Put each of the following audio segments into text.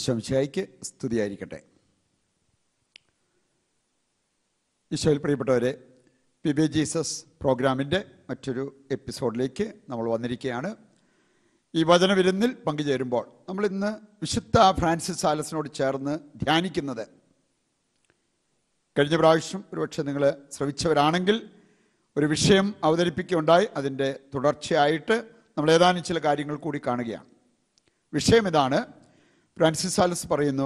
ഈശോമിശായിക്ക് സ്തുതിയായിരിക്കട്ടെ ഈശോയിൽ പ്രിയപ്പെട്ടവരെ പി ബി ജീസസ് പ്രോഗ്രാമിൻ്റെ മറ്റൊരു എപ്പിസോഡിലേക്ക് നമ്മൾ വന്നിരിക്കുകയാണ് ഈ വചനവിരുന്നിൽ പങ്കുചേരുമ്പോൾ നമ്മൾ ഇന്ന് വിശുദ്ധ ഫ്രാൻസിസ് സാലസിനോട് ചേർന്ന് ധ്യാനിക്കുന്നത് കഴിഞ്ഞ പ്രാവശ്യം ഒരുപക്ഷെ നിങ്ങൾ ശ്രവിച്ചവരാണെങ്കിൽ ഒരു വിഷയം അവതരിപ്പിക്കുകയുണ്ടായി അതിൻ്റെ തുടർച്ചയായിട്ട് നമ്മൾ ഏതാനും ചില കാര്യങ്ങൾ കൂടി കാണുകയാണ് വിഷയം ഇതാണ് ഫ്രാൻസിസ് സാലസ് പറയുന്നു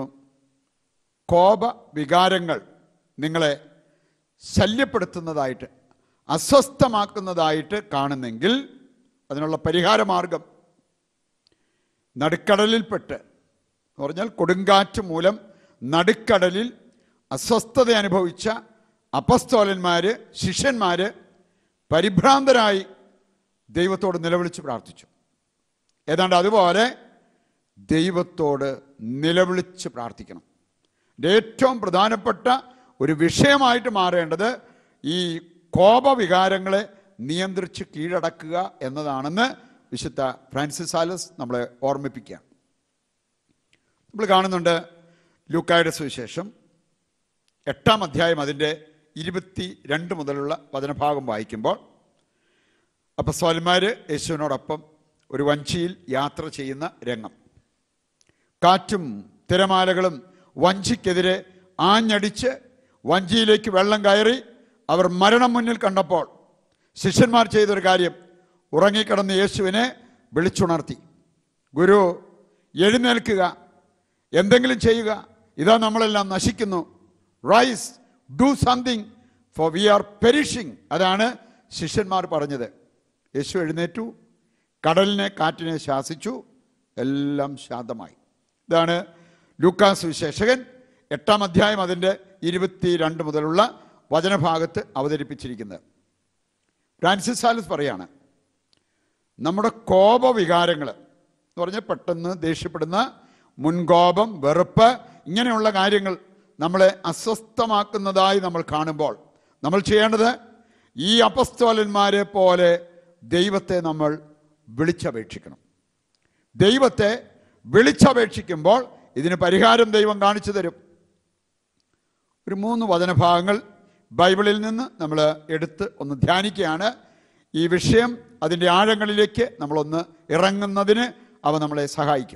കോപ വികാരങ്ങൾ നിങ്ങളെ ശല്യപ്പെടുത്തുന്നതായിട്ട് അസ്വസ്ഥമാക്കുന്നതായിട്ട് കാണുന്നെങ്കിൽ അതിനുള്ള പരിഹാരമാർഗം നടുക്കടലിൽപ്പെട്ട് എന്ന് പറഞ്ഞാൽ കൊടുങ്കാറ്റ് മൂലം നടുക്കടലിൽ അസ്വസ്ഥത അനുഭവിച്ച അപസ്തോലന്മാർ ശിഷ്യന്മാർ പരിഭ്രാന്തരായി ദൈവത്തോട് നിലവിളിച്ച് പ്രാർത്ഥിച്ചു ഏതാണ്ട് അതുപോലെ ദൈവത്തോട് നിലവിളിച്ച് പ്രാർത്ഥിക്കണം ഇത് ഏറ്റവും പ്രധാനപ്പെട്ട ഒരു വിഷയമായിട്ട് മാറേണ്ടത് ഈ കോപവികാരങ്ങളെ നിയന്ത്രിച്ച് കീഴടക്കുക എന്നതാണെന്ന് വിശുദ്ധ ഫ്രാൻസിസ് സാലസ് നമ്മളെ ഓർമ്മിപ്പിക്കുക നമ്മൾ കാണുന്നുണ്ട് ലൂക്കായുടെ സുവിശേഷം എട്ടാം അധ്യായം അതിൻ്റെ ഇരുപത്തി രണ്ട് മുതലുള്ള വചനഭാഗം വായിക്കുമ്പോൾ അപ്പസ്വാലന്മാർ യേശുവിനോടൊപ്പം ഒരു വഞ്ചിയിൽ യാത്ര ചെയ്യുന്ന രംഗം കാറ്റും തിരമാലകളും വഞ്ചിക്കെതിരെ ആഞ്ഞടിച്ച് വഞ്ചിയിലേക്ക് വെള്ളം കയറി അവർ മരണം മുന്നിൽ കണ്ടപ്പോൾ ശിഷ്യന്മാർ ചെയ്തൊരു കാര്യം ഉറങ്ങിക്കിടന്ന യേശുവിനെ വിളിച്ചുണർത്തി ഗുരു എഴുന്നേൽക്കുക എന്തെങ്കിലും ചെയ്യുക ഇതാ നമ്മളെല്ലാം നശിക്കുന്നു rise do something for we are perishing അതാണ് ശിഷ്യന്മാർ പറഞ്ഞത് യേശു എഴുന്നേറ്റു കടലിനെ കാറ്റിനെ ശാസിച്ചു എല്ലാം ശാന്തമായി ഇതാണ് ലൂക്കാസ് വിശേഷകൻ എട്ടാം അധ്യായം അതിൻ്റെ ഇരുപത്തി രണ്ട് മുതലുള്ള വചനഭാഗത്ത് അവതരിപ്പിച്ചിരിക്കുന്നത് ഫ്രാൻസിസ് സാലസ് പറയാണ് നമ്മുടെ കോപവികാരങ്ങൾ എന്ന് പറഞ്ഞാൽ പെട്ടെന്ന് ദേഷ്യപ്പെടുന്ന മുൻകോപം വെറുപ്പ് ഇങ്ങനെയുള്ള കാര്യങ്ങൾ നമ്മളെ അസ്വസ്ഥമാക്കുന്നതായി നമ്മൾ കാണുമ്പോൾ നമ്മൾ ചെയ്യേണ്ടത് ഈ അപസ്തോലന്മാരെ പോലെ ദൈവത്തെ നമ്മൾ വിളിച്ചപേക്ഷിക്കണം ദൈവത്തെ വിളിച്ചപേക്ഷിക്കുമ്പോൾ ഇതിന് പരിഹാരം ദൈവം കാണിച്ചു തരും ഒരു മൂന്ന് വചനഭാഗങ്ങൾ ബൈബിളിൽ നിന്ന് നമ്മൾ എടുത്ത് ഒന്ന് ധ്യാനിക്കുകയാണ് ഈ വിഷയം അതിൻ്റെ ആഴങ്ങളിലേക്ക് നമ്മളൊന്ന് ഇറങ്ങുന്നതിന് അവ നമ്മളെ സഹായിക്കും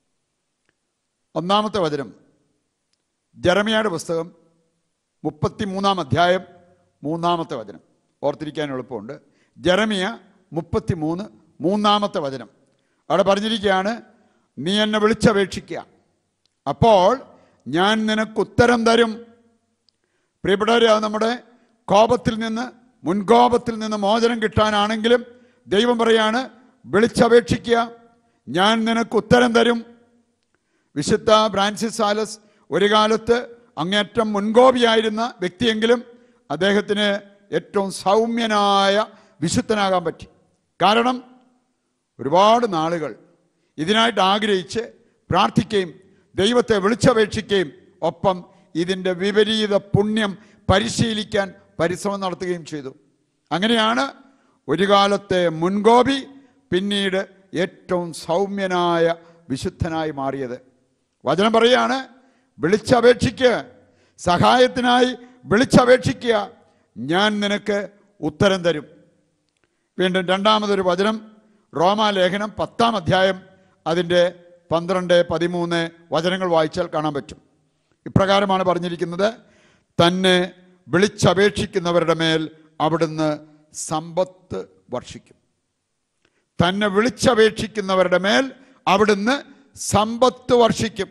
ഒന്നാമത്തെ വചനം ജെറമിയയുടെ പുസ്തകം മുപ്പത്തി മൂന്നാം അധ്യായം മൂന്നാമത്തെ വചനം ഓർത്തിരിക്കാൻ എളുപ്പമുണ്ട് ജെറമിയ മുപ്പത്തി മൂന്ന് മൂന്നാമത്തെ വചനം അവിടെ പറഞ്ഞിരിക്കുകയാണ് നീ എന്നെ വിളിച്ചപേക്ഷിക്കുക അപ്പോൾ ഞാൻ നിനക്ക് ഉത്തരം തരും പ്രിയപ്പെട്ടവരെ അത് നമ്മുടെ കോപത്തിൽ നിന്ന് മുൻകോപത്തിൽ നിന്ന് മോചനം കിട്ടാനാണെങ്കിലും ദൈവം പറയാണ് വിളിച്ചപേക്ഷിക്കുക ഞാൻ നിനക്ക് ഉത്തരം തരും വിശുദ്ധ ഫ്രാൻസിസ് സാലസ് ഒരു കാലത്ത് അങ്ങേറ്റം മുൻകോപിയായിരുന്ന വ്യക്തിയെങ്കിലും അദ്ദേഹത്തിന് ഏറ്റവും സൗമ്യനായ വിശുദ്ധനാകാൻ പറ്റി കാരണം ഒരുപാട് നാളുകൾ ഇതിനായിട്ട് ആഗ്രഹിച്ച് പ്രാർത്ഥിക്കുകയും ദൈവത്തെ വിളിച്ചപേക്ഷിക്കുകയും ഒപ്പം ഇതിൻ്റെ വിപരീത പുണ്യം പരിശീലിക്കാൻ പരിശ്രമം നടത്തുകയും ചെയ്തു അങ്ങനെയാണ് ഒരു കാലത്തെ മുൻകോപി പിന്നീട് ഏറ്റവും സൗമ്യനായ വിശുദ്ധനായി മാറിയത് വചനം പറയാണ് വിളിച്ചപേക്ഷിക്കുക സഹായത്തിനായി വിളിച്ചപേക്ഷിക്കുക ഞാൻ നിനക്ക് ഉത്തരം തരും വീണ്ടും രണ്ടാമതൊരു വചനം റോമാലേഖനം പത്താം അധ്യായം അതിൻ്റെ പന്ത്രണ്ട് പതിമൂന്ന് വചനങ്ങൾ വായിച്ചാൽ കാണാൻ പറ്റും ഇപ്രകാരമാണ് പറഞ്ഞിരിക്കുന്നത് തന്നെ വിളിച്ചപേക്ഷിക്കുന്നവരുടെ മേൽ അവിടുന്ന് സമ്പത്ത് വർഷിക്കും തന്നെ വിളിച്ചപേക്ഷിക്കുന്നവരുടെ മേൽ അവിടുന്ന് സമ്പത്ത് വർഷിക്കും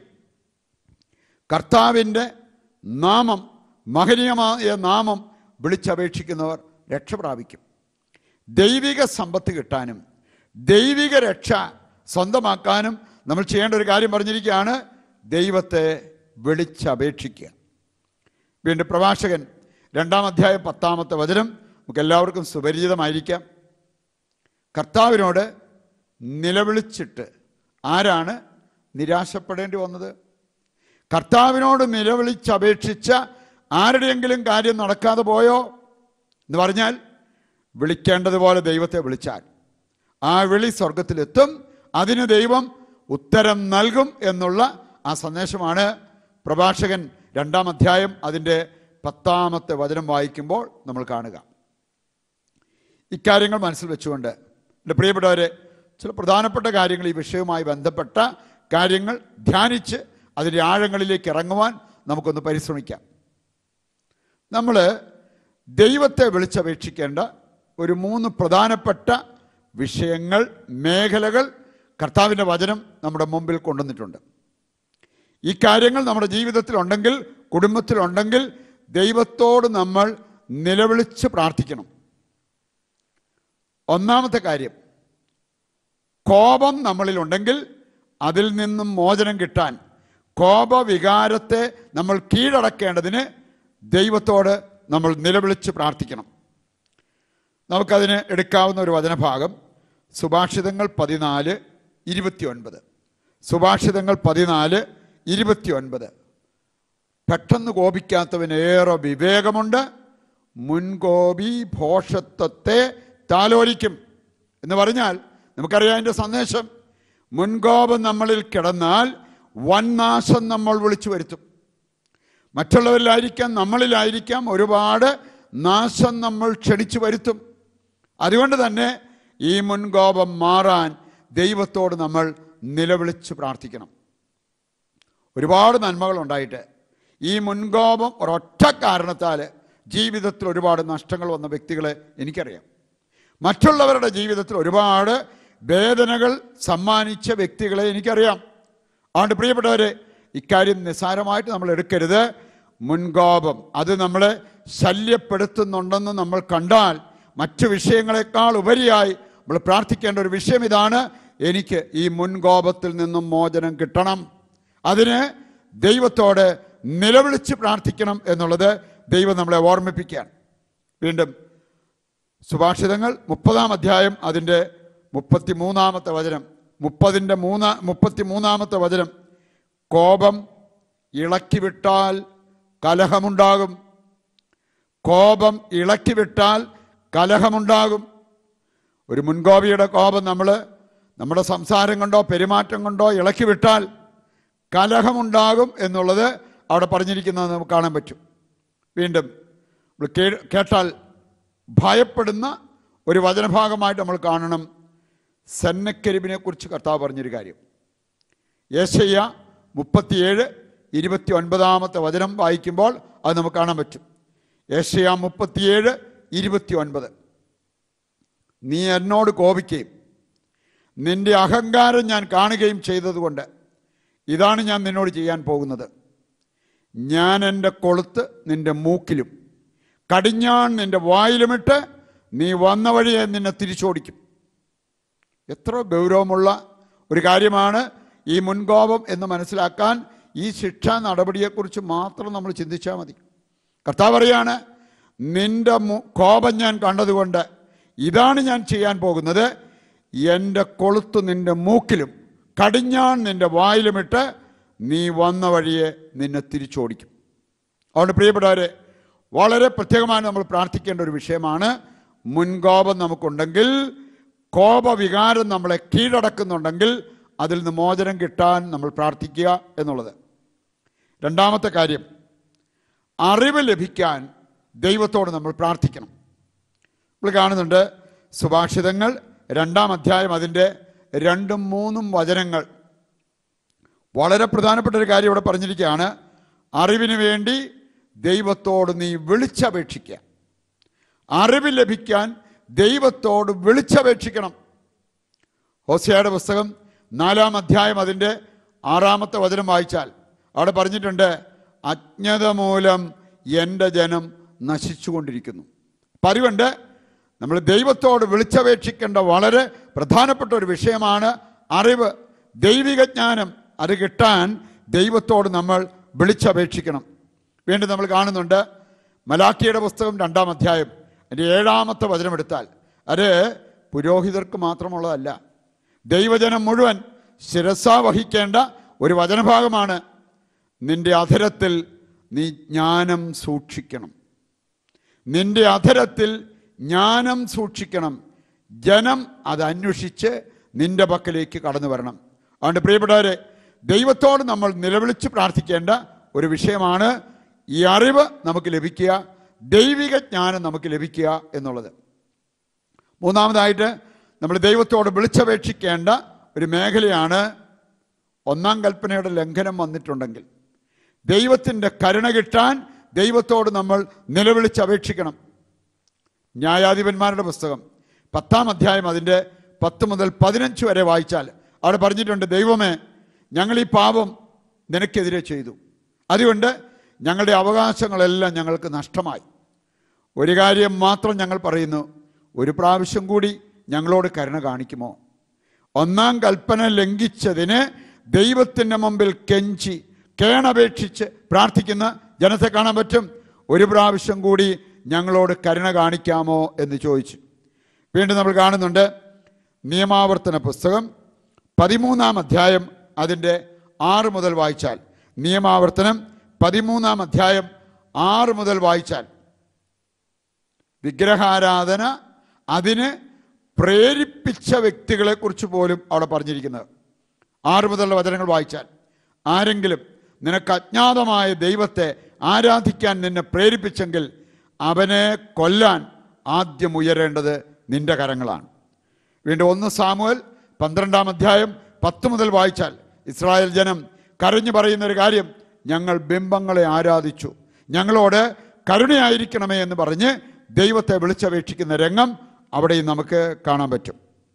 കർത്താവിൻ്റെ നാമം മഹനീയമായ നാമം വിളിച്ചപേക്ഷിക്കുന്നവർ രക്ഷ പ്രാപിക്കും ദൈവിക സമ്പത്ത് കിട്ടാനും ദൈവിക രക്ഷ സ്വന്തമാക്കാനും നമ്മൾ ചെയ്യേണ്ട ഒരു കാര്യം പറഞ്ഞിരിക്കുകയാണ് ദൈവത്തെ വിളിച്ചപേക്ഷിക്കുക വീണ്ടും പ്രഭാഷകൻ രണ്ടാം അധ്യായം പത്താമത്തെ വചനം നമുക്ക് എല്ലാവർക്കും സുപരിചിതമായിരിക്കാം കർത്താവിനോട് നിലവിളിച്ചിട്ട് ആരാണ് നിരാശപ്പെടേണ്ടി വന്നത് കർത്താവിനോട് നിലവിളിച്ചപേക്ഷിച്ച ആരുടെയെങ്കിലും കാര്യം നടക്കാതെ പോയോ എന്ന് പറഞ്ഞാൽ വിളിക്കേണ്ടതുപോലെ ദൈവത്തെ വിളിച്ചാൽ ആ വിളി സ്വർഗത്തിലെത്തും അതിന് ദൈവം ഉത്തരം നൽകും എന്നുള്ള ആ സന്ദേശമാണ് പ്രഭാഷകൻ രണ്ടാം അധ്യായം അതിൻ്റെ പത്താമത്തെ വചനം വായിക്കുമ്പോൾ നമ്മൾ കാണുക ഇക്കാര്യങ്ങൾ മനസ്സിൽ വെച്ചുകൊണ്ട് എൻ്റെ പ്രിയപ്പെട്ടവരെ ചില പ്രധാനപ്പെട്ട കാര്യങ്ങൾ ഈ വിഷയവുമായി ബന്ധപ്പെട്ട കാര്യങ്ങൾ ധ്യാനിച്ച് അതിൻ്റെ ആഴങ്ങളിലേക്ക് ഇറങ്ങുവാൻ നമുക്കൊന്ന് പരിശ്രമിക്കാം നമ്മൾ ദൈവത്തെ വിളിച്ചപേക്ഷിക്കേണ്ട ഒരു മൂന്ന് പ്രധാനപ്പെട്ട വിഷയങ്ങൾ മേഖലകൾ കർത്താവിൻ്റെ വചനം നമ്മുടെ മുമ്പിൽ കൊണ്ടുവന്നിട്ടുണ്ട് ഈ കാര്യങ്ങൾ നമ്മുടെ ജീവിതത്തിലുണ്ടെങ്കിൽ കുടുംബത്തിലുണ്ടെങ്കിൽ ദൈവത്തോട് നമ്മൾ നിലവിളിച്ച് പ്രാർത്ഥിക്കണം ഒന്നാമത്തെ കാര്യം കോപം നമ്മളിലുണ്ടെങ്കിൽ അതിൽ നിന്നും മോചനം കിട്ടാൻ കോപവികാരത്തെ നമ്മൾ കീഴടക്കേണ്ടതിന് ദൈവത്തോട് നമ്മൾ നിലവിളിച്ച് പ്രാർത്ഥിക്കണം നമുക്കതിന് എടുക്കാവുന്ന ഒരു വചനഭാഗം സുഭാഷിതങ്ങൾ പതിനാല് ഇരുപത്തിയൊൻപത് സുഭാഷിതങ്ങൾ പതിനാല് ഇരുപത്തിയൊൻപത് പെട്ടെന്ന് കോപിക്കാത്തവന് ഏറെ വിവേകമുണ്ട് മുൻകോപി ഭോഷത്വത്തെ താലോലിക്കും എന്ന് പറഞ്ഞാൽ നമുക്കറിയാം അതിൻ്റെ സന്ദേശം മുൻകോപം നമ്മളിൽ കിടന്നാൽ വൻനാശം നമ്മൾ വിളിച്ചു വരുത്തും മറ്റുള്ളവരിലായിരിക്കാം നമ്മളിലായിരിക്കാം ഒരുപാട് നാശം നമ്മൾ ക്ഷണിച്ചു വരുത്തും അതുകൊണ്ട് തന്നെ ഈ മുൻകോപം മാറാൻ ദൈവത്തോട് നമ്മൾ നിലവിളിച്ച് പ്രാർത്ഥിക്കണം ഒരുപാട് നന്മകൾ ഉണ്ടായിട്ട് ഈ മുൻകോപം ഒരൊറ്റ കാരണത്താൽ ജീവിതത്തിൽ ഒരുപാട് നഷ്ടങ്ങൾ വന്ന വ്യക്തികളെ എനിക്കറിയാം മറ്റുള്ളവരുടെ ജീവിതത്തിൽ ഒരുപാട് വേദനകൾ സമ്മാനിച്ച വ്യക്തികളെ എനിക്കറിയാം അതുകൊണ്ട് പ്രിയപ്പെട്ടവരെ ഇക്കാര്യം നിസ്സാരമായിട്ട് നമ്മൾ എടുക്കരുത് മുൻകോപം അത് നമ്മളെ ശല്യപ്പെടുത്തുന്നുണ്ടെന്ന് നമ്മൾ കണ്ടാൽ മറ്റു വിഷയങ്ങളെക്കാൾ ഉപരിയായി നമ്മൾ പ്രാർത്ഥിക്കേണ്ട ഒരു വിഷയം ഇതാണ് എനിക്ക് ഈ മുൻകോപത്തിൽ നിന്നും മോചനം കിട്ടണം അതിന് ദൈവത്തോട് നിലവിളിച്ച് പ്രാർത്ഥിക്കണം എന്നുള്ളത് ദൈവം നമ്മളെ ഓർമ്മിപ്പിക്കുകയാണ് വീണ്ടും സുഭാഷിതങ്ങൾ മുപ്പതാം അധ്യായം അതിൻ്റെ മുപ്പത്തി മൂന്നാമത്തെ വചനം മുപ്പതിൻ്റെ മൂന്ന മുപ്പത്തി മൂന്നാമത്തെ വചനം കോപം ഇളക്കി വിട്ടാൽ കലഹമുണ്ടാകും കോപം ഇളക്കി വിട്ടാൽ കലഹമുണ്ടാകും ഒരു മുൻകോപിയുടെ കോപം നമ്മൾ നമ്മുടെ സംസാരം കൊണ്ടോ പെരുമാറ്റം കൊണ്ടോ ഇളക്കി വിട്ടാൽ കലഹമുണ്ടാകും എന്നുള്ളത് അവിടെ പറഞ്ഞിരിക്കുന്നത് നമുക്ക് കാണാൻ പറ്റും വീണ്ടും നമ്മൾ കേ- കേട്ടാൽ ഭയപ്പെടുന്ന ഒരു വചനഭാഗമായിട്ട് നമ്മൾ കാണണം സെന്നക്കരിബിനെ കുറിച്ച് കർത്താവ് പറഞ്ഞൊരു കാര്യം യേശയ്യ മുപ്പത്തിയേഴ് ഇരുപത്തി ഒൻപതാമത്തെ വചനം വായിക്കുമ്പോൾ അത് നമുക്ക് കാണാൻ പറ്റും യേശയ്യ മുപ്പത്തിയേഴ് ഇരുപത്തി ഒൻപത് നീ എന്നോട് കോപിക്കുകയും നിന്റെ അഹങ്കാരം ഞാൻ കാണുകയും ചെയ്തതുകൊണ്ട് ഇതാണ് ഞാൻ നിന്നോട് ചെയ്യാൻ പോകുന്നത് ഞാൻ എൻ്റെ കൊളുത്ത് നിന്റെ മൂക്കിലും കടിഞ്ഞാൺ നിന്റെ വായിലുമിട്ട് നീ വന്ന വഴിയെ നിന്നെ തിരിച്ചോടിക്കും എത്ര ഗൗരവമുള്ള ഒരു കാര്യമാണ് ഈ മുൻകോപം എന്ന് മനസ്സിലാക്കാൻ ഈ ശിക്ഷാ നടപടിയെക്കുറിച്ച് മാത്രം നമ്മൾ ചിന്തിച്ചാൽ മതി കർത്താവ് പറയാണ് നിന്റെ മു- കോപം ഞാൻ കണ്ടതുകൊണ്ട് ഇതാണ് ഞാൻ ചെയ്യാൻ പോകുന്നത് എൻ്റെ കൊളുത്ത് നിന്റെ മൂക്കിലും കടിഞ്ഞാൺ നിന്റെ വായിലുമിട്ട് നീ വന്ന വഴിയെ നിന്നെ തിരിച്ചോടിക്കും അതുകൊണ്ട് പ്രിയപ്പെട്ടവരെ വളരെ പ്രത്യേകമായി നമ്മൾ പ്രാർത്ഥിക്കേണ്ട ഒരു വിഷയമാണ് മുൻകോപം നമുക്കുണ്ടെങ്കിൽ കോപവികാരം നമ്മളെ കീഴടക്കുന്നുണ്ടെങ്കിൽ അതിൽ നിന്ന് മോചനം കിട്ടാൻ നമ്മൾ പ്രാർത്ഥിക്കുക എന്നുള്ളത് രണ്ടാമത്തെ കാര്യം അറിവ് ലഭിക്കാൻ ദൈവത്തോട് നമ്മൾ പ്രാർത്ഥിക്കണം നമ്മൾ കാണുന്നുണ്ട് സുഭാഷിതങ്ങൾ രണ്ടാം അധ്യായം അതിൻ്റെ രണ്ടും മൂന്നും വചനങ്ങൾ വളരെ പ്രധാനപ്പെട്ട ഒരു കാര്യം ഇവിടെ പറഞ്ഞിരിക്കുകയാണ് അറിവിന് വേണ്ടി ദൈവത്തോട് നീ വിളിച്ചപേക്ഷിക്കുക അറിവ് ലഭിക്കാൻ ദൈവത്തോട് വിളിച്ചപേക്ഷിക്കണം ഹോസിയയുടെ പുസ്തകം നാലാം അധ്യായം അതിൻ്റെ ആറാമത്തെ വചനം വായിച്ചാൽ അവിടെ പറഞ്ഞിട്ടുണ്ട് അജ്ഞത മൂലം എൻ്റെ ജനം നശിച്ചുകൊണ്ടിരിക്കുന്നു അപ്പം അതുകൊണ്ട് നമ്മൾ ദൈവത്തോട് വിളിച്ചപേക്ഷിക്കേണ്ട വളരെ പ്രധാനപ്പെട്ട ഒരു വിഷയമാണ് അറിവ് ദൈവിക ജ്ഞാനം അത് കിട്ടാൻ ദൈവത്തോട് നമ്മൾ വിളിച്ചപേക്ഷിക്കണം വീണ്ടും നമ്മൾ കാണുന്നുണ്ട് മലാക്കിയുടെ പുസ്തകം രണ്ടാം അധ്യായം അതിൻ്റെ ഏഴാമത്തെ വചനമെടുത്താൽ അത് പുരോഹിതർക്ക് മാത്രമുള്ളതല്ല ദൈവജനം മുഴുവൻ ശിരസ വഹിക്കേണ്ട ഒരു വചനഭാഗമാണ് നിന്റെ അധരത്തിൽ നീ ജ്ഞാനം സൂക്ഷിക്കണം നിന്റെ അധരത്തിൽ ജ്ഞാനം സൂക്ഷിക്കണം ജനം അത് അന്വേഷിച്ച് നിന്റെ പക്കലേക്ക് കടന്നു വരണം അതുകൊണ്ട് പ്രിയപ്പെട്ടവരെ ദൈവത്തോട് നമ്മൾ നിലവിളിച്ച് പ്രാർത്ഥിക്കേണ്ട ഒരു വിഷയമാണ് ഈ അറിവ് നമുക്ക് ലഭിക്കുക ദൈവിക ജ്ഞാനം നമുക്ക് ലഭിക്കുക എന്നുള്ളത് മൂന്നാമതായിട്ട് നമ്മൾ ദൈവത്തോട് വിളിച്ചപേക്ഷിക്കേണ്ട ഒരു മേഖലയാണ് ഒന്നാം കൽപ്പനയുടെ ലംഘനം വന്നിട്ടുണ്ടെങ്കിൽ ദൈവത്തിൻ്റെ കരുണ കിട്ടാൻ ദൈവത്തോട് നമ്മൾ നിലവിളിച്ചപേക്ഷിക്കണം ന്യായാധിപന്മാരുടെ പുസ്തകം പത്താം അധ്യായം അതിൻ്റെ പത്ത് മുതൽ പതിനഞ്ച് വരെ വായിച്ചാൽ അവിടെ പറഞ്ഞിട്ടുണ്ട് ദൈവമേ ഞങ്ങൾ ഈ പാപം നിനക്കെതിരെ ചെയ്തു അതുകൊണ്ട് ഞങ്ങളുടെ അവകാശങ്ങളെല്ലാം ഞങ്ങൾക്ക് നഷ്ടമായി ഒരു കാര്യം മാത്രം ഞങ്ങൾ പറയുന്നു ഒരു പ്രാവശ്യം കൂടി ഞങ്ങളോട് കരുണ കാണിക്കുമോ ഒന്നാം കൽപ്പന ലംഘിച്ചതിന് ദൈവത്തിൻ്റെ മുമ്പിൽ കെഞ്ചി കേണപേക്ഷിച്ച് പ്രാർത്ഥിക്കുന്ന ജനത്തെ കാണാൻ പറ്റും ഒരു പ്രാവശ്യം കൂടി ഞങ്ങളോട് കരുണ കാണിക്കാമോ എന്ന് ചോദിച്ചു വീണ്ടും നമ്മൾ കാണുന്നുണ്ട് നിയമാവർത്തന പുസ്തകം പതിമൂന്നാം അധ്യായം അതിൻ്റെ ആറ് മുതൽ വായിച്ചാൽ നിയമാവർത്തനം പതിമൂന്നാം അധ്യായം ആറ് മുതൽ വായിച്ചാൽ വിഗ്രഹാരാധന അതിന് പ്രേരിപ്പിച്ച വ്യക്തികളെക്കുറിച്ച് പോലും അവിടെ പറഞ്ഞിരിക്കുന്നത് ആറ് മുതലുള്ള വചനങ്ങൾ വായിച്ചാൽ ആരെങ്കിലും നിനക്ക് അജ്ഞാതമായ ദൈവത്തെ ആരാധിക്കാൻ നിന്നെ പ്രേരിപ്പിച്ചെങ്കിൽ അവനെ കൊല്ലാൻ ആദ്യം ഉയരേണ്ടത് നിന്റെ കരങ്ങളാണ് വീണ്ടും ഒന്ന് സാമുവൽ പന്ത്രണ്ടാം അധ്യായം പത്ത് മുതൽ വായിച്ചാൽ ഇസ്രായേൽ ജനം കരഞ്ഞു പറയുന്ന ഒരു കാര്യം ഞങ്ങൾ ബിംബങ്ങളെ ആരാധിച്ചു ഞങ്ങളോട് കരുണയായിരിക്കണമേ എന്ന് പറഞ്ഞ് ദൈവത്തെ വിളിച്ചപേക്ഷിക്കുന്ന രംഗം അവിടെയും നമുക്ക് കാണാൻ പറ്റും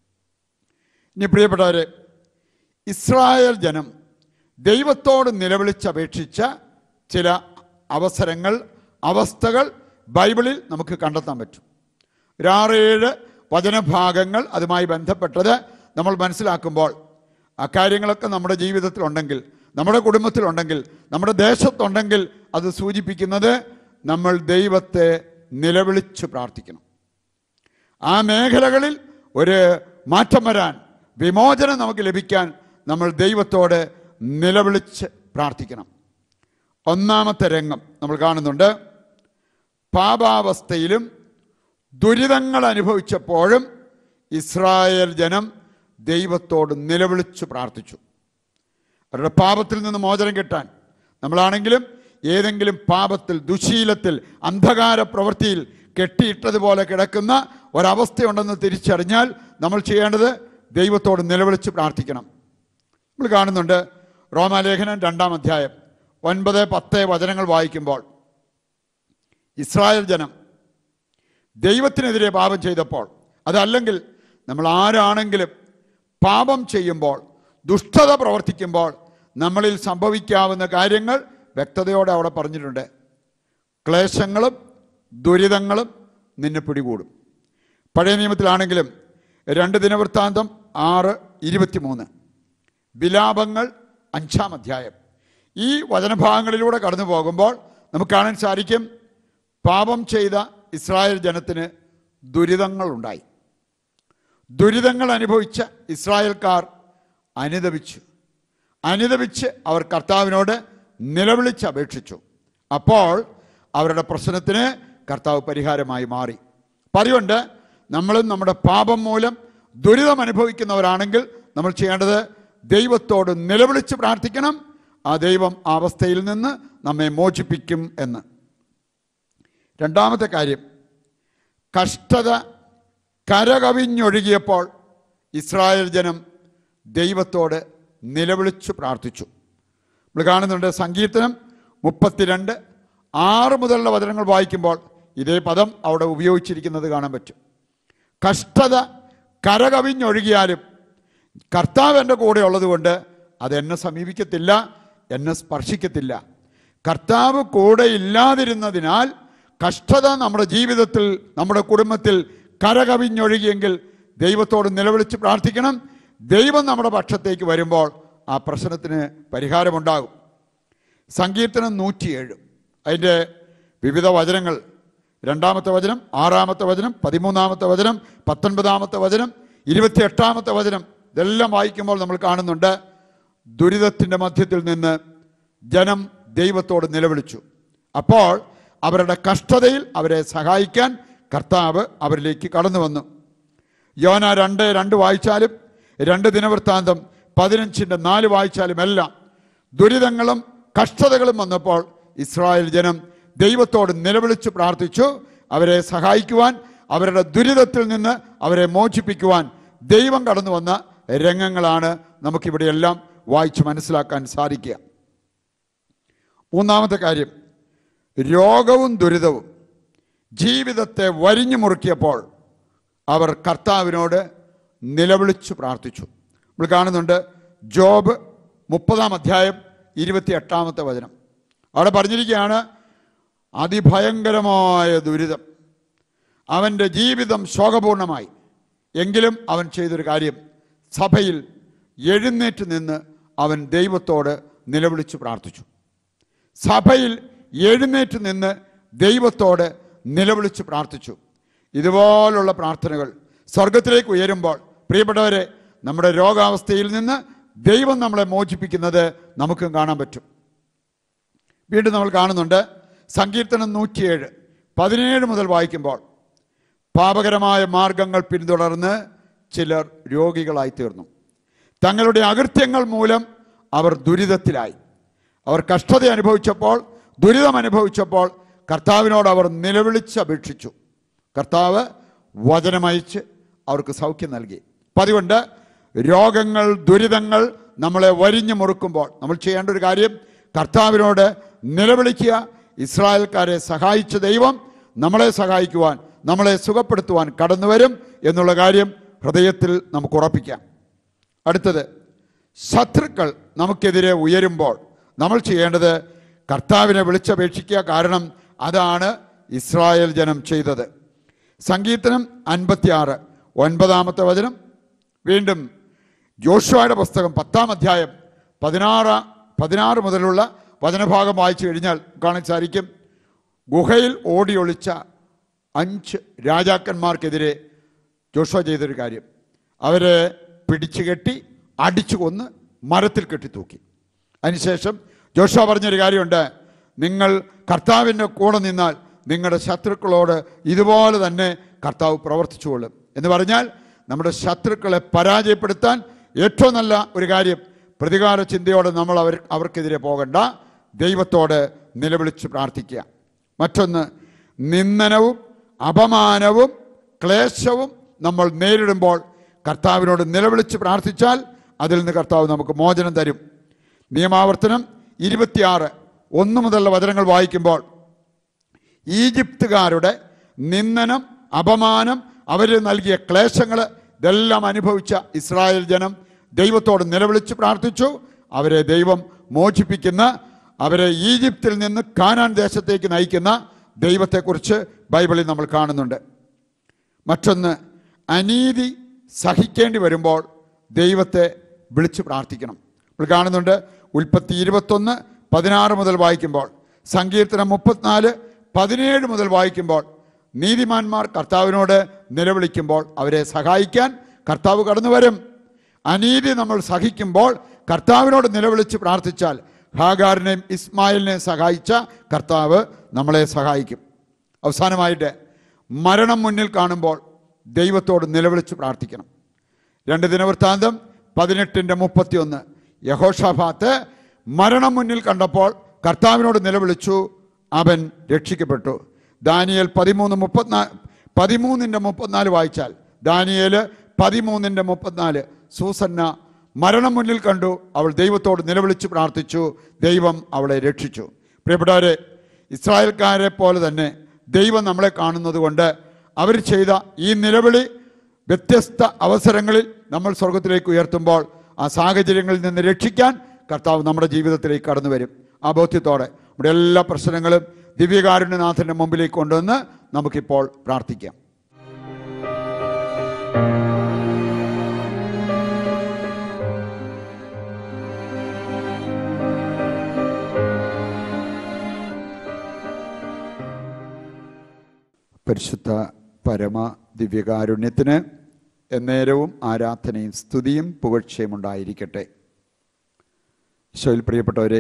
ഇനി പ്രിയപ്പെട്ടവരെ ഇസ്രായേൽ ജനം ദൈവത്തോട് നിലവിളിച്ചപേക്ഷിച്ച ചില അവസരങ്ങൾ അവസ്ഥകൾ ബൈബിളിൽ നമുക്ക് കണ്ടെത്താൻ പറ്റും ഒരു ആറേഴ് വചനഭാഗങ്ങൾ അതുമായി ബന്ധപ്പെട്ടത് നമ്മൾ മനസ്സിലാക്കുമ്പോൾ ആ കാര്യങ്ങളൊക്കെ നമ്മുടെ ജീവിതത്തിലുണ്ടെങ്കിൽ നമ്മുടെ കുടുംബത്തിലുണ്ടെങ്കിൽ നമ്മുടെ ദേശത്തുണ്ടെങ്കിൽ അത് സൂചിപ്പിക്കുന്നത് നമ്മൾ ദൈവത്തെ നിലവിളിച്ച് പ്രാർത്ഥിക്കണം ആ മേഖലകളിൽ ഒരു മാറ്റം വരാൻ വിമോചനം നമുക്ക് ലഭിക്കാൻ നമ്മൾ ദൈവത്തോട് നിലവിളിച്ച് പ്രാർത്ഥിക്കണം ഒന്നാമത്തെ രംഗം നമ്മൾ കാണുന്നുണ്ട് പാപാവസ്ഥയിലും ദുരിതങ്ങൾ അനുഭവിച്ചപ്പോഴും ഇസ്രായേൽ ജനം ദൈവത്തോട് നിലവിളിച്ച് പ്രാർത്ഥിച്ചു അവരുടെ പാപത്തിൽ നിന്ന് മോചനം കിട്ടാൻ നമ്മളാണെങ്കിലും ഏതെങ്കിലും പാപത്തിൽ ദുശീലത്തിൽ അന്ധകാര പ്രവൃത്തിയിൽ കെട്ടിയിട്ടതുപോലെ കിടക്കുന്ന ഒരവസ്ഥയുണ്ടെന്ന് തിരിച്ചറിഞ്ഞാൽ നമ്മൾ ചെയ്യേണ്ടത് ദൈവത്തോട് നിലവിളിച്ച് പ്രാർത്ഥിക്കണം നമ്മൾ കാണുന്നുണ്ട് റോമാലേഖനം രണ്ടാം അധ്യായം ഒൻപത് പത്ത് വചനങ്ങൾ വായിക്കുമ്പോൾ ഇസ്രായേൽ ജനം ദൈവത്തിനെതിരെ പാപം ചെയ്തപ്പോൾ അതല്ലെങ്കിൽ നമ്മൾ ആരാണെങ്കിലും പാപം ചെയ്യുമ്പോൾ ദുഷ്ടത പ്രവർത്തിക്കുമ്പോൾ നമ്മളിൽ സംഭവിക്കാവുന്ന കാര്യങ്ങൾ വ്യക്തതയോടെ അവിടെ പറഞ്ഞിട്ടുണ്ട് ക്ലേശങ്ങളും ദുരിതങ്ങളും നിന്നെ പിടികൂടും പഴയ നിയമത്തിലാണെങ്കിലും രണ്ട് ദിനവൃത്താന്തം ആറ് ഇരുപത്തിമൂന്ന് വിലാപങ്ങൾ അഞ്ചാം അധ്യായം ഈ വചനഭാഗങ്ങളിലൂടെ കടന്നു പോകുമ്പോൾ നമുക്ക് കാണാൻ സാധിക്കും പാപം ചെയ്ത ഇസ്രായേൽ ജനത്തിന് ദുരിതങ്ങളുണ്ടായി ദുരിതങ്ങൾ അനുഭവിച്ച ഇസ്രായേൽക്കാർ അനുദപിച്ചു അനുദപിച്ച് അവർ കർത്താവിനോട് നിലവിളിച്ച് അപേക്ഷിച്ചു അപ്പോൾ അവരുടെ പ്രശ്നത്തിന് കർത്താവ് പരിഹാരമായി മാറി അപ്പം അതുകൊണ്ട് നമ്മളും നമ്മുടെ പാപം മൂലം ദുരിതം അനുഭവിക്കുന്നവരാണെങ്കിൽ നമ്മൾ ചെയ്യേണ്ടത് ദൈവത്തോട് നിലവിളിച്ച് പ്രാർത്ഥിക്കണം ആ ദൈവം ആ അവസ്ഥയിൽ നിന്ന് നമ്മെ മോചിപ്പിക്കും എന്ന് രണ്ടാമത്തെ കാര്യം കഷ്ടത കരകവിഞ്ഞൊഴുകിയപ്പോൾ ഇസ്രായേൽ ജനം ദൈവത്തോട് നിലവിളിച്ചു പ്രാർത്ഥിച്ചു നമ്മൾ കാണുന്നുണ്ട് സങ്കീർത്തനം മുപ്പത്തിരണ്ട് ആറ് മുതലുള്ള വചനങ്ങൾ വായിക്കുമ്പോൾ ഇതേ പദം അവിടെ ഉപയോഗിച്ചിരിക്കുന്നത് കാണാൻ പറ്റും കഷ്ടത കരകവിഞ്ഞൊഴുകിയാലും കർത്താവ് എൻ്റെ കൂടെ ഉള്ളതുകൊണ്ട് അതെന്നെ സമീപിക്കത്തില്ല എന്നെ സ്പർശിക്കത്തില്ല കർത്താവ് കൂടെ ഇല്ലാതിരുന്നതിനാൽ കഷ്ടത നമ്മുടെ ജീവിതത്തിൽ നമ്മുടെ കുടുംബത്തിൽ കരകവിഞ്ഞൊഴുകിയെങ്കിൽ ദൈവത്തോട് നിലവിളിച്ച് പ്രാർത്ഥിക്കണം ദൈവം നമ്മുടെ പക്ഷത്തേക്ക് വരുമ്പോൾ ആ പ്രശ്നത്തിന് പരിഹാരമുണ്ടാകും സങ്കീർത്തനം നൂറ്റിയേഴ് അതിൻ്റെ വിവിധ വചനങ്ങൾ രണ്ടാമത്തെ വചനം ആറാമത്തെ വചനം പതിമൂന്നാമത്തെ വചനം പത്തൊൻപതാമത്തെ വചനം ഇരുപത്തിയെട്ടാമത്തെ വചനം ഇതെല്ലാം വായിക്കുമ്പോൾ നമ്മൾ കാണുന്നുണ്ട് ദുരിതത്തിൻ്റെ മധ്യത്തിൽ നിന്ന് ജനം ദൈവത്തോട് നിലവിളിച്ചു അപ്പോൾ അവരുടെ കഷ്ടതയിൽ അവരെ സഹായിക്കാൻ കർത്താവ് അവരിലേക്ക് കടന്നു വന്നു യോന രണ്ട് രണ്ട് വായിച്ചാലും രണ്ട് ദിനവൃത്താന്തം പതിനഞ്ചിൻ്റെ നാല് വായിച്ചാലും എല്ലാം ദുരിതങ്ങളും കഷ്ടതകളും വന്നപ്പോൾ ഇസ്രായേൽ ജനം ദൈവത്തോട് നിലവിളിച്ച് പ്രാർത്ഥിച്ചു അവരെ സഹായിക്കുവാൻ അവരുടെ ദുരിതത്തിൽ നിന്ന് അവരെ മോചിപ്പിക്കുവാൻ ദൈവം കടന്നു വന്ന രംഗങ്ങളാണ് നമുക്കിവിടെയെല്ലാം വായിച്ച് മനസ്സിലാക്കാൻ സാധിക്കുക മൂന്നാമത്തെ കാര്യം രോഗവും ദുരിതവും ജീവിതത്തെ വരിഞ്ഞു മുറുക്കിയപ്പോൾ അവർ കർത്താവിനോട് നിലവിളിച്ചു പ്രാർത്ഥിച്ചു നമ്മൾ കാണുന്നുണ്ട് ജോബ് മുപ്പതാം അധ്യായം ഇരുപത്തി എട്ടാമത്തെ വചനം അവിടെ പറഞ്ഞിരിക്കുകയാണ് അതിഭയങ്കരമായ ദുരിതം അവൻ്റെ ജീവിതം ശോകപൂർണമായി എങ്കിലും അവൻ ചെയ്തൊരു കാര്യം സഭയിൽ എഴുന്നേറ്റ് നിന്ന് അവൻ ദൈവത്തോട് നിലവിളിച്ചു പ്രാർത്ഥിച്ചു സഭയിൽ എഴുന്നേറ്റ് നിന്ന് ദൈവത്തോട് നിലവിളിച്ച് പ്രാർത്ഥിച്ചു ഇതുപോലുള്ള പ്രാർത്ഥനകൾ സ്വർഗത്തിലേക്ക് ഉയരുമ്പോൾ പ്രിയപ്പെട്ടവരെ നമ്മുടെ രോഗാവസ്ഥയിൽ നിന്ന് ദൈവം നമ്മളെ മോചിപ്പിക്കുന്നത് നമുക്കും കാണാൻ പറ്റും വീണ്ടും നമ്മൾ കാണുന്നുണ്ട് സങ്കീർത്തനം നൂറ്റിയേഴ് പതിനേഴ് മുതൽ വായിക്കുമ്പോൾ പാപകരമായ മാർഗങ്ങൾ പിന്തുടർന്ന് ചിലർ രോഗികളായി തീർന്നു തങ്ങളുടെ അകൃത്യങ്ങൾ മൂലം അവർ ദുരിതത്തിലായി അവർ കഷ്ടത അനുഭവിച്ചപ്പോൾ ദുരിതം അനുഭവിച്ചപ്പോൾ കർത്താവിനോട് അവർ നിലവിളിച്ചപേക്ഷിച്ചു കർത്താവ് വചനമയച്ച് അവർക്ക് സൗഖ്യം നൽകി അപ്പം അതുകൊണ്ട് രോഗങ്ങൾ ദുരിതങ്ങൾ നമ്മളെ വരിഞ്ഞു മുറുക്കുമ്പോൾ നമ്മൾ ചെയ്യേണ്ട ഒരു കാര്യം കർത്താവിനോട് നിലവിളിക്കുക ഇസ്രായേൽക്കാരെ സഹായിച്ച ദൈവം നമ്മളെ സഹായിക്കുവാൻ നമ്മളെ സുഖപ്പെടുത്തുവാൻ കടന്നു വരും എന്നുള്ള കാര്യം ഹൃദയത്തിൽ നമുക്ക് ഉറപ്പിക്കാം അടുത്തത് ശത്രുക്കൾ നമുക്കെതിരെ ഉയരുമ്പോൾ നമ്മൾ ചെയ്യേണ്ടത് കർത്താവിനെ വിളിച്ചപേക്ഷിക്കുക കാരണം അതാണ് ഇസ്രായേൽ ജനം ചെയ്തത് സംഗീതനം അൻപത്തിയാറ് ഒൻപതാമത്തെ വചനം വീണ്ടും ജോഷുവയുടെ പുസ്തകം പത്താം അധ്യായം പതിനാറ് പതിനാറ് മുതലുള്ള വചനഭാഗം വായിച്ചു കഴിഞ്ഞാൽ കാണാൻ സാധിക്കും ഗുഹയിൽ ഓടി ഒളിച്ച അഞ്ച് രാജാക്കന്മാർക്കെതിരെ ജോഷുവ ചെയ്തൊരു കാര്യം അവരെ പിടിച്ചു കെട്ടി അടിച്ചു കൊന്ന് മരത്തിൽ കെട്ടി തൂക്കി അതിനുശേഷം ജോഷുവ പറഞ്ഞൊരു കാര്യമുണ്ട് നിങ്ങൾ കർത്താവിൻ്റെ കൂടെ നിന്നാൽ നിങ്ങളുടെ ശത്രുക്കളോട് ഇതുപോലെ തന്നെ കർത്താവ് പ്രവർത്തിച്ചുകൊള്ളും എന്ന് പറഞ്ഞാൽ നമ്മുടെ ശത്രുക്കളെ പരാജയപ്പെടുത്താൻ ഏറ്റവും നല്ല ഒരു കാര്യം പ്രതികാര ചിന്തയോടെ നമ്മൾ അവർ അവർക്കെതിരെ പോകണ്ട ദൈവത്തോട് നിലവിളിച്ച് പ്രാർത്ഥിക്കുക മറ്റൊന്ന് നിന്ദനവും അപമാനവും ക്ലേശവും നമ്മൾ നേരിടുമ്പോൾ കർത്താവിനോട് നിലവിളിച്ച് പ്രാർത്ഥിച്ചാൽ അതിൽ നിന്ന് കർത്താവ് നമുക്ക് മോചനം തരും നിയമാവർത്തനം ഇരുപത്തിയാറ് ഒന്ന് മുതലുള്ള വചനങ്ങൾ വായിക്കുമ്പോൾ ഈജിപ്തുകാരുടെ നിന്ദനം അപമാനം അവർ നൽകിയ ക്ലേശങ്ങൾ ഇതെല്ലാം അനുഭവിച്ച ഇസ്രായേൽ ജനം ദൈവത്തോട് നിലവിളിച്ച് പ്രാർത്ഥിച്ചു അവരെ ദൈവം മോചിപ്പിക്കുന്ന അവരെ ഈജിപ്തിൽ നിന്ന് കാനാൻ ദേശത്തേക്ക് നയിക്കുന്ന ദൈവത്തെക്കുറിച്ച് ബൈബിളിൽ നമ്മൾ കാണുന്നുണ്ട് മറ്റൊന്ന് അനീതി സഹിക്കേണ്ടി വരുമ്പോൾ ദൈവത്തെ വിളിച്ച് പ്രാർത്ഥിക്കണം നമ്മൾ കാണുന്നുണ്ട് ഉൽപ്പത്തി ഇരുപത്തൊന്ന് പതിനാറ് മുതൽ വായിക്കുമ്പോൾ സങ്കീർത്തനം മുപ്പത്തിനാല് പതിനേഴ് മുതൽ വായിക്കുമ്പോൾ നീതിമാന്മാർ കർത്താവിനോട് നിലവിളിക്കുമ്പോൾ അവരെ സഹായിക്കാൻ കർത്താവ് കടന്നു വരും അനീതി നമ്മൾ സഹിക്കുമ്പോൾ കർത്താവിനോട് നിലവിളിച്ച് പ്രാർത്ഥിച്ചാൽ ഹാഗാറിനെയും ഇസ്മായിലിനെയും സഹായിച്ച കർത്താവ് നമ്മളെ സഹായിക്കും അവസാനമായിട്ട് മരണം മുന്നിൽ കാണുമ്പോൾ ദൈവത്തോട് നിലവിളിച്ച് പ്രാർത്ഥിക്കണം രണ്ട് ദിനവൃത്താന്തം പതിനെട്ടിൻ്റെ മുപ്പത്തിയൊന്ന് യഹോഷാഫാത്ത് മരണം മുന്നിൽ കണ്ടപ്പോൾ കർത്താവിനോട് നിലവിളിച്ചു അവൻ രക്ഷിക്കപ്പെട്ടു ദാനിയേൽ പതിമൂന്ന് മുപ്പത്തിനാല് പതിമൂന്നിൻ്റെ മുപ്പത്തിനാല് വായിച്ചാൽ ദാനിയേൽ പതിമൂന്നിൻ്റെ മുപ്പത്തിനാല് സൂസന്ന മരണം മുന്നിൽ കണ്ടു അവൾ ദൈവത്തോട് നിലവിളിച്ച് പ്രാർത്ഥിച്ചു ദൈവം അവളെ രക്ഷിച്ചു പ്രിയപ്പെട്ടവരെ ഇസ്രായേൽക്കാരെ പോലെ തന്നെ ദൈവം നമ്മളെ കാണുന്നത് കൊണ്ട് അവർ ചെയ്ത ഈ നിലവിളി വ്യത്യസ്ത അവസരങ്ങളിൽ നമ്മൾ സ്വർഗത്തിലേക്ക് ഉയർത്തുമ്പോൾ ആ സാഹചര്യങ്ങളിൽ നിന്ന് രക്ഷിക്കാൻ കർത്താവ് നമ്മുടെ ജീവിതത്തിലേക്ക് കടന്നു വരും ആ ബോധ്യത്തോടെ നമ്മുടെ എല്ലാ പ്രശ്നങ്ങളും ദിവ്യകാരുണ്യനാഥൻ്റെ മുമ്പിലേക്ക് കൊണ്ടുവന്ന് നമുക്കിപ്പോൾ പ്രാർത്ഥിക്കാം പരിശുദ്ധ പരമ ദിവ്യകാരുണ്യത്തിന് എന്നേരവും ആരാധനയും സ്തുതിയും പുകഴ്ചയും ഉണ്ടായിരിക്കട്ടെ ഈശോയിൽ പ്രിയപ്പെട്ടവരെ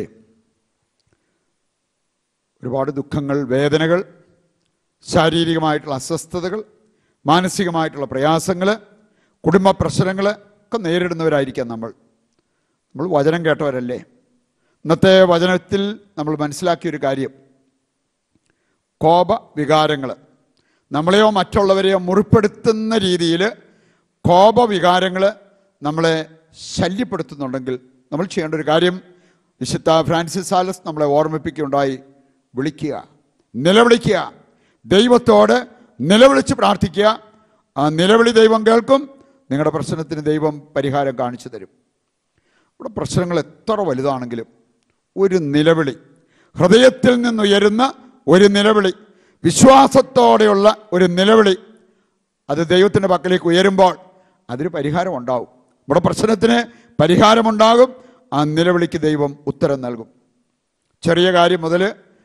ഒരുപാട് ദുഃഖങ്ങൾ വേദനകൾ ശാരീരികമായിട്ടുള്ള അസ്വസ്ഥതകൾ മാനസികമായിട്ടുള്ള പ്രയാസങ്ങൾ കുടുംബ പ്രശ്നങ്ങൾ ഒക്കെ നേരിടുന്നവരായിരിക്കാം നമ്മൾ നമ്മൾ വചനം കേട്ടവരല്ലേ ഇന്നത്തെ വചനത്തിൽ നമ്മൾ മനസ്സിലാക്കിയൊരു കാര്യം കോപ വികാരങ്ങൾ നമ്മളെയോ മറ്റുള്ളവരെയോ മുറിപ്പെടുത്തുന്ന രീതിയിൽ കോപവികാരങ്ങൾ നമ്മളെ ശല്യപ്പെടുത്തുന്നുണ്ടെങ്കിൽ നമ്മൾ ചെയ്യേണ്ട ഒരു കാര്യം വിശുദ്ധ ഫ്രാൻസിസ് സാലസ് നമ്മളെ ഓർമ്മിപ്പിക്കുകയുണ്ടായി വിളിക്കുക നിലവിളിക്കുക ദൈവത്തോട് നിലവിളിച്ച് പ്രാർത്ഥിക്കുക ആ നിലവിളി ദൈവം കേൾക്കും നിങ്ങളുടെ പ്രശ്നത്തിന് ദൈവം പരിഹാരം കാണിച്ചു തരും ഇവിടെ പ്രശ്നങ്ങൾ എത്ര വലുതാണെങ്കിലും ഒരു നിലവിളി ഹൃദയത്തിൽ നിന്നുയരുന്ന ഒരു നിലവിളി വിശ്വാസത്തോടെയുള്ള ഒരു നിലവിളി അത് ദൈവത്തിൻ്റെ പക്കലേക്ക് ഉയരുമ്പോൾ അതിന് പരിഹാരം ഉണ്ടാവും നമ്മുടെ പ്രശ്നത്തിന് പരിഹാരമുണ്ടാകും ആ നിലവിളിക്ക് ദൈവം ഉത്തരം നൽകും ചെറിയ കാര്യം മുതൽ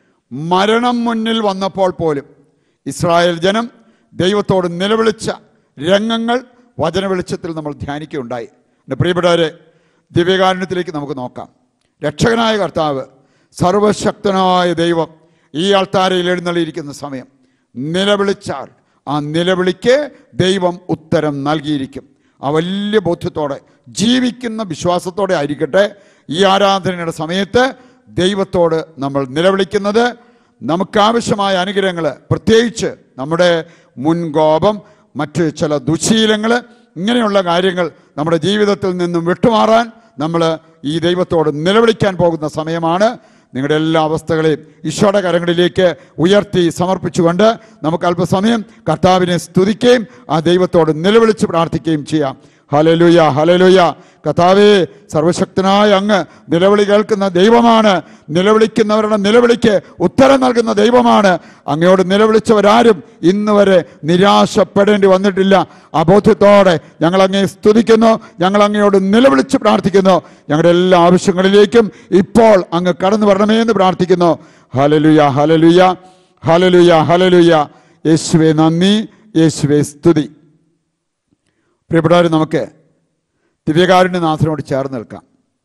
മരണം മുന്നിൽ വന്നപ്പോൾ പോലും ഇസ്രായേൽ ജനം ദൈവത്തോട് നിലവിളിച്ച രംഗങ്ങൾ വചന വെളിച്ചത്തിൽ നമ്മൾ ധ്യാനിക്കുകയുണ്ടായി എൻ്റെ പ്രിയപ്പെട്ടവരെ ദിവ്യകാരുണ്യത്തിലേക്ക് നമുക്ക് നോക്കാം രക്ഷകനായ കർത്താവ് സർവശക്തനായ ദൈവം ഈ ആൾത്താരയിൽ എഴുന്നള്ളിയിരിക്കുന്ന സമയം നിലവിളിച്ചാൽ ആ നിലവിളിക്ക് ദൈവം ഉത്തരം നൽകിയിരിക്കും ആ വലിയ ബോധ്യത്തോടെ ജീവിക്കുന്ന വിശ്വാസത്തോടെ ആയിരിക്കട്ടെ ഈ ആരാധനയുടെ സമയത്ത് ദൈവത്തോട് നമ്മൾ നിലവിളിക്കുന്നത് നമുക്കാവശ്യമായ അനുഗ്രഹങ്ങൾ പ്രത്യേകിച്ച് നമ്മുടെ മുൻകോപം മറ്റ് ചില ദുശീലങ്ങൾ ഇങ്ങനെയുള്ള കാര്യങ്ങൾ നമ്മുടെ ജീവിതത്തിൽ നിന്നും വിട്ടുമാറാൻ നമ്മൾ ഈ ദൈവത്തോട് നിലവിളിക്കാൻ പോകുന്ന സമയമാണ് നിങ്ങളുടെ എല്ലാ അവസ്ഥകളെയും ഈശോയുടെ കരങ്ങളിലേക്ക് ഉയർത്തി സമർപ്പിച്ചുകൊണ്ട് നമുക്ക് അല്പസമയം കർത്താവിനെ സ്തുതിക്കുകയും ആ ദൈവത്തോട് നിലവിളിച്ച് പ്രാർത്ഥിക്കുകയും ചെയ്യാം ഹലലുയ ഹലലുയ കഥാവേ സർവശക്തനായ അങ്ങ് നിലവിളി കേൾക്കുന്ന ദൈവമാണ് നിലവിളിക്കുന്നവരുടെ നിലവിളിക്ക് ഉത്തരം നൽകുന്ന ദൈവമാണ് അങ്ങയോട് നിലവിളിച്ചവരാരും ഇന്ന് വരെ നിരാശപ്പെടേണ്ടി വന്നിട്ടില്ല അബോധ്യത്തോടെ ഞങ്ങൾ അങ്ങയെ സ്തുതിക്കുന്നു ഞങ്ങൾ അങ്ങയോട് നിലവിളിച്ച് പ്രാർത്ഥിക്കുന്നു ഞങ്ങളുടെ എല്ലാ ആവശ്യങ്ങളിലേക്കും ഇപ്പോൾ അങ്ങ് കടന്നു വരണമേ എന്ന് പ്രാർത്ഥിക്കുന്നു ഹലലുയ ഹലലുയ ഹലലുയ ഹലലുയ യേശുവെ നന്ദി യേശുവെ സ്തുതി പ്രിയപ്പെട്ടവർ നമുക്ക് ദിവ്യകാരുണ്യനാഥനോട് ചേർന്ന് നിൽക്കാം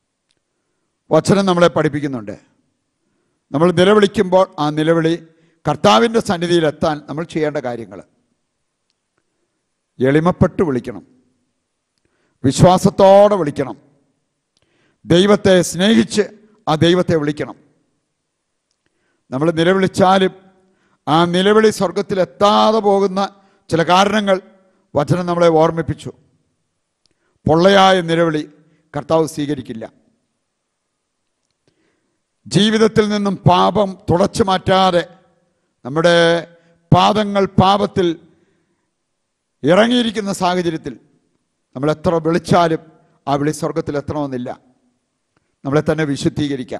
വചനം നമ്മളെ പഠിപ്പിക്കുന്നുണ്ട് നമ്മൾ നിലവിളിക്കുമ്പോൾ ആ നിലവിളി കർത്താവിൻ്റെ സന്നിധിയിലെത്താൻ നമ്മൾ ചെയ്യേണ്ട കാര്യങ്ങൾ എളിമപ്പെട്ട് വിളിക്കണം വിശ്വാസത്തോടെ വിളിക്കണം ദൈവത്തെ സ്നേഹിച്ച് ആ ദൈവത്തെ വിളിക്കണം നമ്മൾ നിലവിളിച്ചാലും ആ നിലവിളി സ്വർഗത്തിലെത്താതെ പോകുന്ന ചില കാരണങ്ങൾ വചനം നമ്മളെ ഓർമ്മിപ്പിച്ചു പൊള്ളയായ നിലവിളി കർത്താവ് സ്വീകരിക്കില്ല ജീവിതത്തിൽ നിന്നും പാപം തുടച്ചു മാറ്റാതെ നമ്മുടെ പാദങ്ങൾ പാപത്തിൽ ഇറങ്ങിയിരിക്കുന്ന സാഹചര്യത്തിൽ നമ്മൾ എത്ര വിളിച്ചാലും ആ വിളി സ്വർഗത്തിൽ എത്തണമെന്നില്ല നമ്മളെ തന്നെ വിശുദ്ധീകരിക്കാം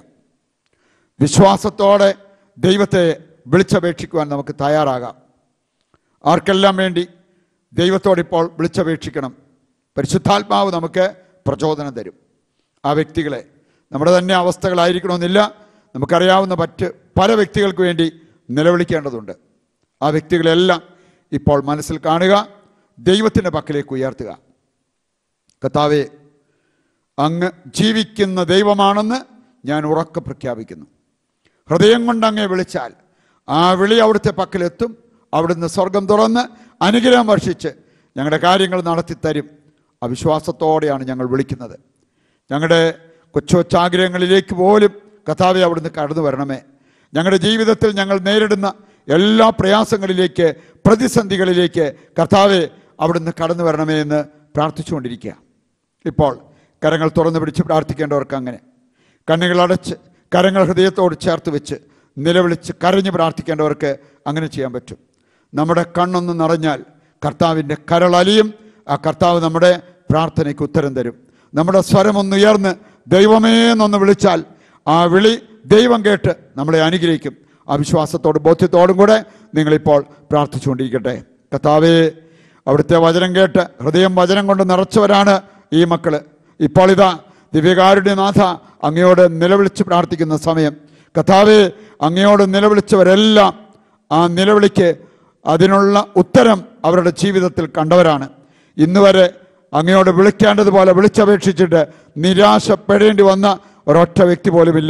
വിശ്വാസത്തോടെ ദൈവത്തെ വിളിച്ചപേക്ഷിക്കുവാൻ നമുക്ക് തയ്യാറാകാം ആർക്കെല്ലാം വേണ്ടി ദൈവത്തോട് ഇപ്പോൾ വിളിച്ചപേക്ഷിക്കണം പരിശുദ്ധാത്മാവ് നമുക്ക് പ്രചോദനം തരും ആ വ്യക്തികളെ നമ്മുടെ തന്നെ അവസ്ഥകളായിരിക്കണമെന്നില്ല നമുക്കറിയാവുന്ന മറ്റ് പല വ്യക്തികൾക്ക് വേണ്ടി നിലവിളിക്കേണ്ടതുണ്ട് ആ വ്യക്തികളെല്ലാം ഇപ്പോൾ മനസ്സിൽ കാണുക ദൈവത്തിൻ്റെ പക്കലേക്ക് ഉയർത്തുക കർത്താവെ അങ്ങ് ജീവിക്കുന്ന ദൈവമാണെന്ന് ഞാൻ ഉറക്കെ പ്രഖ്യാപിക്കുന്നു ഹൃദയം കൊണ്ട് അങ്ങേ വിളിച്ചാൽ ആ വിളി അവിടുത്തെ പക്കലെത്തും അവിടുന്ന് സ്വർഗം തുറന്ന് അനുഗ്രഹം വർഷിച്ച് ഞങ്ങളുടെ കാര്യങ്ങൾ നടത്തിത്തരും അവിശ്വാസത്തോടെയാണ് ഞങ്ങൾ വിളിക്കുന്നത് ഞങ്ങളുടെ കൊച്ചു കൊച്ചാഗ്രഹങ്ങളിലേക്ക് പോലും കഥാവെ അവിടുന്ന് കടന്നു വരണമേ ഞങ്ങളുടെ ജീവിതത്തിൽ ഞങ്ങൾ നേരിടുന്ന എല്ലാ പ്രയാസങ്ങളിലേക്ക് പ്രതിസന്ധികളിലേക്ക് കർത്താവെ അവിടുന്ന് കടന്നു വരണമേ എന്ന് പ്രാർത്ഥിച്ചുകൊണ്ടിരിക്കുക ഇപ്പോൾ കരങ്ങൾ തുറന്നു പിടിച്ച് പ്രാർത്ഥിക്കേണ്ടവർക്ക് അങ്ങനെ കണ്ണുകൾ അടച്ച് കരങ്ങൾ ഹൃദയത്തോട് ചേർത്ത് വെച്ച് നിലവിളിച്ച് കരഞ്ഞ് പ്രാർത്ഥിക്കേണ്ടവർക്ക് അങ്ങനെ ചെയ്യാൻ പറ്റും നമ്മുടെ കണ്ണൊന്ന് നിറഞ്ഞാൽ കർത്താവിൻ്റെ കരളലിയും ആ കർത്താവ് നമ്മുടെ പ്രാർത്ഥനയ്ക്ക് ഉത്തരം തരും നമ്മുടെ സ്വരമൊന്നുയർന്ന് ദൈവമേ എന്നൊന്ന് വിളിച്ചാൽ ആ വിളി ദൈവം കേട്ട് നമ്മളെ അനുഗ്രഹിക്കും ആ വിശ്വാസത്തോടും ബോധ്യത്തോടും കൂടെ നിങ്ങളിപ്പോൾ പ്രാർത്ഥിച്ചുകൊണ്ടിരിക്കട്ടെ കർത്താവേ അവിടുത്തെ വചനം കേട്ട് ഹൃദയം വചനം കൊണ്ട് നിറച്ചവരാണ് ഈ മക്കള് ഇപ്പോൾ ഇതാ ദിവ്യകാരുണ്യനാഥ അങ്ങയോട് നിലവിളിച്ച് പ്രാർത്ഥിക്കുന്ന സമയം കഥാവെ അങ്ങയോട് നിലവിളിച്ചവരെല്ലാം ആ നിലവിളിക്ക് അതിനുള്ള ഉത്തരം അവരുടെ ജീവിതത്തിൽ കണ്ടവരാണ് ഇന്ന് വരെ അങ്ങയോട് വിളിക്കേണ്ടതുപോലെ വിളിച്ചപേക്ഷിച്ചിട്ട് നിരാശപ്പെടേണ്ടി വന്ന ഒരൊറ്റ വ്യക്തി പോലുമില്ല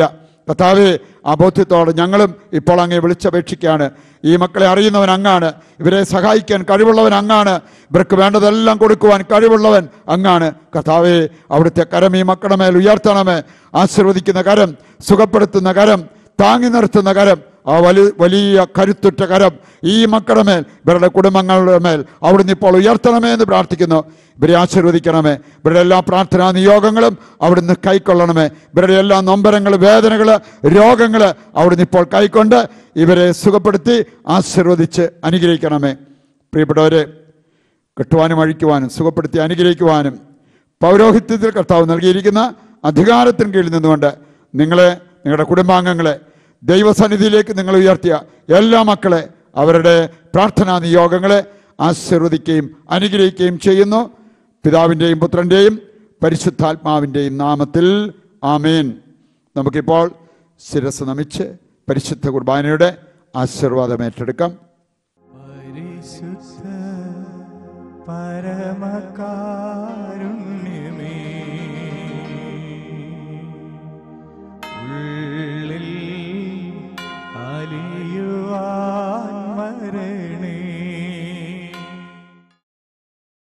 കർത്താവെ ആ ബോധ്യത്തോടെ ഞങ്ങളും ഇപ്പോൾ അങ്ങേ വിളിച്ചപേക്ഷിക്കുകയാണ് ഈ മക്കളെ അറിയുന്നവൻ അങ്ങാണ് ഇവരെ സഹായിക്കാൻ കഴിവുള്ളവൻ അങ്ങാണ് ഇവർക്ക് വേണ്ടതെല്ലാം കൊടുക്കുവാൻ കഴിവുള്ളവൻ അങ്ങാണ് കർത്താവെ അവിടുത്തെ കരം ഈ മക്കളുടെ മേൽ ഉയർത്തണമേ ആശീർവദിക്കുന്ന കരം സുഖപ്പെടുത്തുന്ന കരം താങ്ങി നിർത്തുന്ന കരം ആ വലി വലിയ കരുത്തുറ്റ കരം ഈ മക്കളുടെ മേൽ ഇവരുടെ കുടുംബങ്ങളുടെ മേൽ അവിടുന്ന് ഇപ്പോൾ ഉയർത്തണമേ എന്ന് പ്രാർത്ഥിക്കുന്നു ഇവരെ ആശീർവദിക്കണമേ ഇവരുടെ എല്ലാ പ്രാർത്ഥനാ നിയോഗങ്ങളും അവിടുന്ന് കൈക്കൊള്ളണമേ ഇവരുടെ എല്ലാ നൊമ്പരങ്ങൾ വേദനകൾ രോഗങ്ങൾ അവിടുന്ന് ഇപ്പോൾ കൈക്കൊണ്ട് ഇവരെ സുഖപ്പെടുത്തി ആശീർവദിച്ച് അനുഗ്രഹിക്കണമേ പ്രിയപ്പെട്ടവരെ കെട്ടുവാനും അഴിക്കുവാനും സുഖപ്പെടുത്തി അനുഗ്രഹിക്കുവാനും പൗരോഹിത്യത്തിൽ കർത്താവ് നൽകിയിരിക്കുന്ന അധികാരത്തിന് കീഴിൽ നിന്നുകൊണ്ട് നിങ്ങളെ നിങ്ങളുടെ കുടുംബാംഗങ്ങളെ ദൈവസന്നിധിയിലേക്ക് നിങ്ങൾ ഉയർത്തിയ എല്ലാ മക്കളെ അവരുടെ പ്രാർത്ഥനാ നിയോഗങ്ങളെ ആശീർവദിക്കുകയും അനുഗ്രഹിക്കുകയും ചെയ്യുന്നു പിതാവിൻ്റെയും പുത്രൻ്റെയും പരിശുദ്ധാത്മാവിൻ്റെയും നാമത്തിൽ ആമേൻ നമുക്കിപ്പോൾ ശിരസ് നമിച്ച് പരിശുദ്ധ കുർബാനയുടെ ആശീർവാദം ഏറ്റെടുക്കാം പരിശുദ്ധ പരമകാരുണ്യ